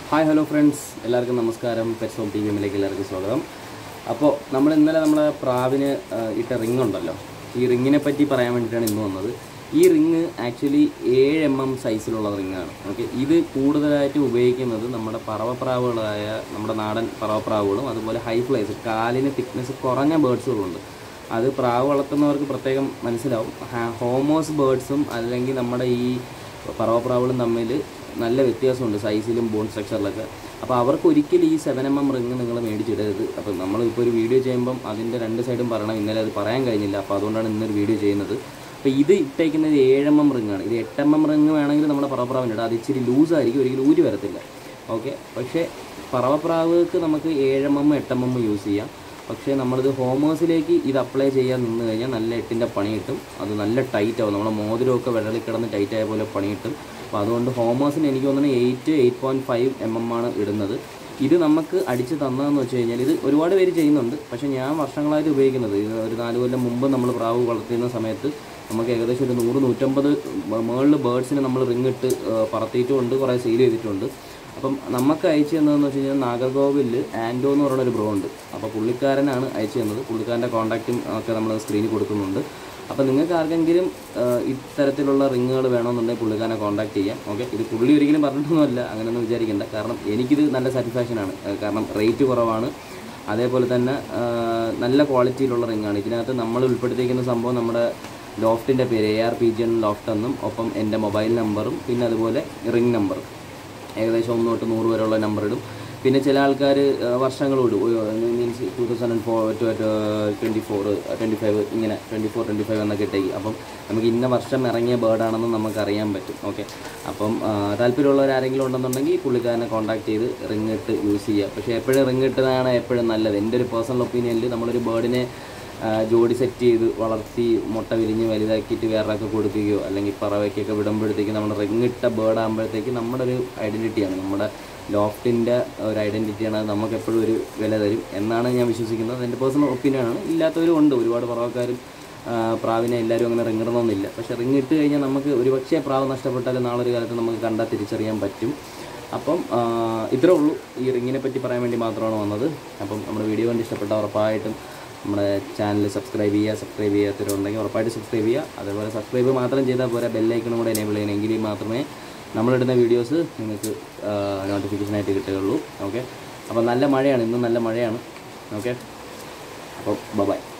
hi hello friends എല്ലാവർക്കും നമസ്കാരം pets home T V എമ്മിലേക്ക് എല്ലാവർക്കും സ്വാഗതം അപ്പോൾ നമ്മൾ ഇന്നലെ നമ്മളെ പ്രാവിന് ആ, ഇട്ട റിങ് ഉണ്ടല്ലോ ഈ റിങ്ങിനെ പറ്റി പറയാൻ വേണ്ടിയിട്ടാണ് ഇന്ന് വന്നത് ഈ റിങ് ആക്ച്വലി ഏഴ് എം എം സൈസിലുള്ള റിങ്ങാണ് ഓക്കെ ഇത് കൂടുതലായിട്ട് ഉപയോഗിക്കുന്നത് നമ്മുടെ പറവപ്രാവുകളായ നമ്മുടെ നാടൻ പറവപ്രാവുകളും അതുപോലെ ഹൈ ഫ്ലൈസ് കാലിന് തിക്നെസ് കുറഞ്ഞ ബേർഡ്സുകളുണ്ട് അത് പ്രാവ് വളർത്തുന്നവർക്ക് പ്രത്യേകം മനസ്സിലാവും ഹാ- ഹോമോസ് ബേർഡ്സും അല്ലെങ്കിൽ നമ്മുടെ ഈ പറവപ്രാവുകളും തമ്മിൽ നല്ല വ്യത്യാസമുണ്ട് സൈസിലും ബോൺ സ്ട്രക്ചറിലൊക്കെ അപ്പോൾ അവർക്ക് ഒരിക്കലും ഈ സെവൻ എം എം റിങ് നിങ്ങൾ മേടിച്ചിടരുത് അപ്പോൾ നമ്മളിപ്പോൾ ഒരു വീഡിയോ ചെയ്യുമ്പം അതിൻ്റെ രണ്ട് സൈഡും പറയണം ഇന്നലെ അത് പറയാൻ കഴിഞ്ഞില്ല അപ്പോൾ അതുകൊണ്ടാണ് ഇന്നൊരു വീഡിയോ ചെയ്യുന്നത് അപ്പോൾ ഇത് ഇട്ടേക്കുന്നത് ഏഴ് എം എം റിങ്ങാണ് ഇത് എട്ട് എം എം റിങ് വേണമെങ്കിൽ നമ്മുടെ പറവപ്രാവിന് ഇടാം അത് ഇച്ചിരി ലൂസായിരിക്കും ഒരിക്കലും ഊരി വരത്തില്ല ഓക്കെ പക്ഷേ പറവപ്രാവുകൾക്ക് നമുക്ക് ഏഴ് എം എം എട്ട് എം എം യൂസ് ചെയ്യാം പക്ഷേ നമ്മളിത് ഹോമേഴ്സിലേക്ക് ഇത് അപ്ലൈ ചെയ്യാൻ നിന്ന് കഴിഞ്ഞാൽ നല്ല എട്ടിൻ്റെ പണി കിട്ടും അത് നല്ല ടൈറ്റ് ആവും നമ്മുടെ മോതിരമൊക്കെ വെള്ളത്തിൽ കിടന്ന് ടൈറ്റ് ആയ പോലെ പണി കിട്ടും അപ്പോൾ അതുകൊണ്ട് ഹോമേഴ്സിന് എനിക്ക് തോന്നുന്നത് eight eight point five M M ആണ് ഇടുന്നത് ഇത് നമുക്ക് അടിച്ച് തന്നതെന്ന് വെച്ച് കഴിഞ്ഞാൽ ഇത് ഒരുപാട് പേര് ചെയ്യുന്നുണ്ട് പക്ഷേ ഞാൻ വർഷങ്ങളായിട്ട് ഉപയോഗിക്കുന്നത് ഇത് ഒരു നാല് കൊല്ലം മുമ്പ് നമ്മൾ പ്രാവ് വളർത്തുന്ന സമയത്ത് നമുക്ക് ഏകദേശം ഒരു നൂറ് നൂറ്റമ്പത് മുകളിൽ ബേർഡ്സിന് നമ്മൾ റിങ് ഇട്ട് ആ, പറത്തിയിട്ടുമുണ്ട് കുറേ സെയിൽ ചെയ്തിട്ടുണ്ട് അപ്പം നമുക്ക് അയച്ചു തന്നതെന്ന് വെച്ച് കഴിഞ്ഞാൽ നാഗർകോവിലിൽ ആൻഡോ എന്ന് പറയുന്ന ഒരു ബ്രോ ഉണ്ട് അപ്പോൾ പുള്ളിക്കാരനാണ് അയച്ചു തന്നത് പുള്ളിക്കാരൻ്റെ കോൺടാക്റ്റും ഒക്കെ നമ്മൾ സ്ക്രീനിൽ കൊടുക്കുന്നുണ്ട് അപ്പോൾ നിങ്ങൾക്ക് ആർക്കെങ്കിലും ആ, ഇത്തരത്തിലുള്ള റിങ്ങുകൾ വേണമെന്നുണ്ടെങ്കിൽ പുള്ളിക്കാരനെ കോൺടാക്ട് ചെയ്യാം ഓക്കെ ഇത് പുള്ളി ഒരിക്കലും പറഞ്ഞിട്ടൊന്നുമല്ല അങ്ങനെയൊന്നും വിചാരിക്കേണ്ട കാരണം എനിക്കിത് നല്ല സാറ്റിസ്ഫാക്ഷനാണ് ആ, കാരണം റേറ്റ് കുറവാണ് അതേപോലെ തന്നെ ആ, നല്ല ക്വാളിറ്റിയിലുള്ള റിങ്ങാണ് ഇതിനകത്ത് നമ്മൾ ഉൾപ്പെടുത്തിയിരിക്കുന്ന സംഭവം നമ്മുടെ ലോഫ്റ്റിൻ്റെ പേര് A R P G N loft എന്നും ഒപ്പം എൻ്റെ മൊബൈൽ നമ്പറും പിന്നെ അതുപോലെ റിംഗ് നമ്പറും ഏകദേശം ഒന്ന് തൊട്ട് നൂറ് വരെയുള്ള നമ്പർ ഇടും പിന്നെ ചില ആൾക്കാർ വർഷങ്ങൾ ഇടും means two thousand four to twenty four twenty five ഇങ്ങനെ ട്വൻറ്റി ഫോർ ട്വൻറ്റി ഫൈവ് എന്നൊക്കെ ഇട്ടേക്ക് അപ്പം നമുക്ക് ഇന്ന വർഷം ഇറങ്ങിയ ബേർഡാണെന്ന് നമുക്ക് അറിയാൻ പറ്റും ഓക്കെ അപ്പം ആ, താല്പര്യമുള്ളവർ ആരെങ്കിലും ഉണ്ടെന്നുണ്ടെങ്കിൽ പുള്ളിക്കാരനെ കോൺടാക്ട് ചെയ്ത് റിങ് ഇട്ട് യൂസ് ചെയ്യുക പക്ഷേ എപ്പോഴും റിങ് ഇട്ടതാണ് എപ്പോഴും നല്ലത് എൻ്റെ ഒരു പേഴ്സണൽ ഒപ്പീനിയനിൽ നമ്മളൊരു ബേർഡിനെ ആ, ജോഡി സെറ്റ് ചെയ്ത് വളർത്തി മുട്ട വിരിഞ്ഞ് വലുതാക്കിയിട്ട് വേറൊക്കെ കൊടുക്കുകയോ അല്ലെങ്കിൽ പറവയ്ക്കൊക്കെ വിടുമ്പോഴത്തേക്ക് നമ്മുടെ റിങ്ങിട്ട ബേർഡ് ആകുമ്പോഴത്തേക്ക് നമ്മുടെ ഒരു ഐഡൻറ്റിറ്റിയാണ് നമ്മുടെ ലോഫ്റ്റിൻ്റെ ഒരു ഐഡൻറ്റിറ്റിയാണ് അത് നമുക്ക് എപ്പോഴും ഒരു വില തരും എന്നാണ് ഞാൻ വിശ്വസിക്കുന്നത് എൻ്റെ പേഴ്സണൽ ഒപ്പീനിയനാണ് ഇല്ലാത്തവരും ഉണ്ട് ഒരുപാട് പറവക്കാരും ആ, പ്രാവിനെ എല്ലാവരും അങ്ങനെ റിങ്ങിടണമെന്നില്ല പക്ഷേ റിങ് ഇട്ട് കഴിഞ്ഞാൽ നമുക്ക് ഒരു പക്ഷേ പ്രാവ് നഷ്ടപ്പെട്ടാലും നാളെ ഒരു കാലത്ത് നമുക്ക് കണ്ടാൽ തിരിച്ചറിയാൻ പറ്റും അപ്പം ആ, ഇത്രേ ഉള്ളൂ ഈ റിങ്ങിനെ പറ്റി പറയാൻ വേണ്ടി മാത്രമാണ് വന്നത് അപ്പം നമ്മുടെ വീഡിയോ കണ്ട് ഇഷ്ടപ്പെട്ട ഉറപ്പായിട്ടും നമ്മുടെ ചാനൽ സബ്സ്ക്രൈബ് ചെയ്യുക സബ്സ്ക്രൈബ് ചെയ്യാത്തവരുണ്ടെങ്കിൽ ഉറപ്പായിട്ട് സബ്സ്ക്രൈബ് ചെയ്യുക അതേപോലെ സബ്സ്ക്രൈബ് മാത്രം ചെയ്താൽ പോരാ ബെല്ലൈക്കണും കൂടെ എനേബിൾ ചെയ്യണം എങ്കിൽ മാത്രമേ നമ്മളിടുന്ന വീഡിയോസ് നിങ്ങൾക്ക് നോട്ടിഫിക്കേഷനായിട്ട് കിട്ടുകയുള്ളൂ ഓക്കെ അപ്പോൾ നല്ല മഴയാണ് ഇന്നും നല്ല മഴയാണ് ഓക്കെ അപ്പോൾ ബൈ